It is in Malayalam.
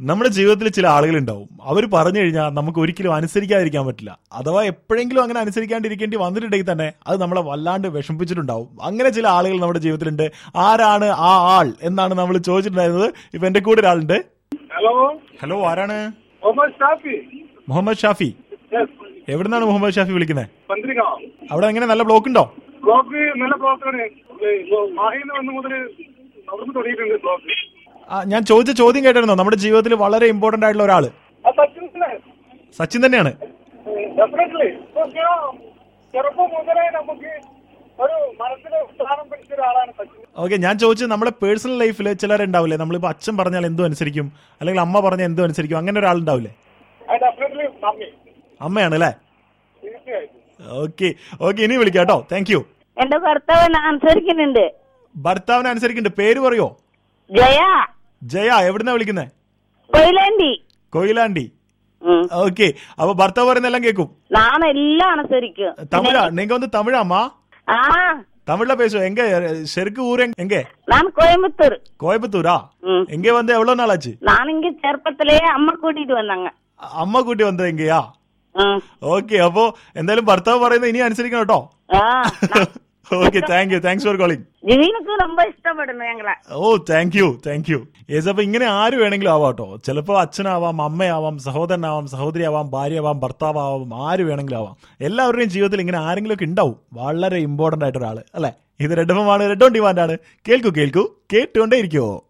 നമ്മുടെ ജീവിതത്തിൽ ചില ആളുകളുണ്ടാവും അവർ പറഞ്ഞു കഴിഞ്ഞാൽ നമുക്ക് ഒരിക്കലും അനുസരിക്കാതിരിക്കാൻ പറ്റില്ല അഥവാ എപ്പോഴെങ്കിലും അങ്ങനെ അനുസരിക്കാണ്ടിരിക്കേണ്ടി വന്നിട്ടുണ്ടെങ്കിൽ തന്നെ അത് നമ്മളെ വല്ലാണ്ട് വിഷമിപ്പിച്ചിട്ടുണ്ടാവും അങ്ങനെ ചില ആളുകൾ നമ്മുടെ ജീവിതത്തിലുണ്ട് ആരാണ് ആ ആൾ എന്നാണ് നമ്മൾ ചോദിച്ചിട്ടുണ്ടായിരുന്നത് ഇപ്പൊ എന്റെ കൂടെ ഒരാളുണ്ട് ഹലോ ഹലോ ആരാണ് മുഹമ്മദ് ഷാഫി മുഹമ്മദ് ഷാഫി യെസ് എവിടുന്നാണ് മുഹമ്മദ് ഷാഫി വിളിക്കുന്നത് പന്തിരിക്കാം അവിടെ എങ്ങനെ നല്ല ബ്ലോക്ക് ഉണ്ടോ ബ്ലോക്ക് നല്ല ബ്ലോക്കാണ് മാഹിന്ന് വന്ന് മുതൽ അവിടുന്ന് തുടങ്ങിയിട്ടുണ്ട് ബ്ലോക്ക് ആ, ഞാൻ ചോദിച്ച ചോദ്യം കേട്ടായിരുന്നോ നമ്മുടെ ജീവിതത്തിൽ വളരെ ഇമ്പോർട്ടന്റ് ആയിട്ടുള്ള ഒരാള് ആ സച്ചിൻ സച്ചിൻ തന്നെയാണ് ഡെഫിനറ്റ്ലി ചെറുപ്പം മുതലേ നമുക്ക് ഒരു മനസ്സിൽ സ്ഥാനം പിടിച്ച ഒരാളാണ് സച്ചിൻ ഓക്കെ ഞാൻ ചോദിച്ചത് നമ്മുടെ പേഴ്സണൽ ലൈഫിൽ ചിലരുണ്ടാവില്ലേ നമ്മളിപ്പോ അച്ഛൻ പറഞ്ഞാൽ എന്തും അനുസരിക്കും അല്ലെങ്കിൽ അമ്മ പറഞ്ഞാൽ എന്തും അനുസരിക്കും അങ്ങനെ ഒരാളുണ്ടാവില്ലേ അത് ഡെഫിനറ്റ്ലി മമ്മി അമ്മയാണ് അല്ലേ തീർച്ചയായിട്ടും ഓക്കെ ഓക്കെ ഇനി വിളിക്കാം കേട്ടോ താങ്ക് യു എന്റെ ഭർത്താവ് അനുസരിക്കുന്നുണ്ട് ഭർത്താവിനെ അനുസരിക്കുന്നുണ്ട് പേര് പറയോ ജയ ജയ എവിടുന്നാ വിളിക്കുന്നത് കൊയിലാണ്ടി കൊയിലാണ്ടി ഉം. ഓക്കെ അപ്പൊ ഭർത്താവ് പറയുന്ന എല്ലാം കേൾക്കും நான் எல்லாம் அனுசரிக்கும் തമിഴാ നീങ്ക വന്ന് തമിഴാമാ ஆ தமிழ்ல பேசுவோம் எங்க செருக்கு ஊர் எங்க- எங்க நான் கோயம்புத்தூர் கோயம்புத்தூரா ம். எங்க வந்து எவ்வளவு நாள் ஆச்சு நான் இங்க ചെറുപ്പത്തിலேயே അമ്മ കൂട്ടിട്ട് വന്നങ്ങ അ- അമ്മ കൂട്ടി വന്നത് എങ്കയാ ഉം. ഓക്കെ അപ്പോ എന്തായാലും ഭർത്താവ് പറയുന്നത് ഇനി അനുസരിക്കണം കേട്ടോ ആ okay thank you thanks for calling ജിവീനക്ക് ரொம்ப ഇഷ്ടപ്പെടുന്നു ഞങ്ങളെ ഓ thank you thank you yes അപ്പൊ ഇങ്ങനെ ആര് വേണമെങ്കിലും ആവാം കേട്ടോ ചിലപ്പോ അച്ഛനാവാം അമ്മയാവാം സഹോദരനാവാം സഹോദരിയാവാം ഭാര്യയാവാം ഭർത്താവാവാം ആര് വേണമെങ്കിലും ആവാം എല്ലാവരുടെയും ജീവിതത്തിൽ ഇങ്ങനെ ആരെങ്കിലും ഒക്കെ ഉണ്ടാവും വളരെ ഇമ്പോർട്ടന്റ് ആയിട്ട് ഒരാള് അല്ലെ ഇത് റെഡ് ആണ് റെഡ് ഓൺ ഡിമാൻഡ് ആണ് കേൾക്കൂ കേൾക്കൂ കേട്ടുകൊണ്ടേ ഇരിക്കുവോ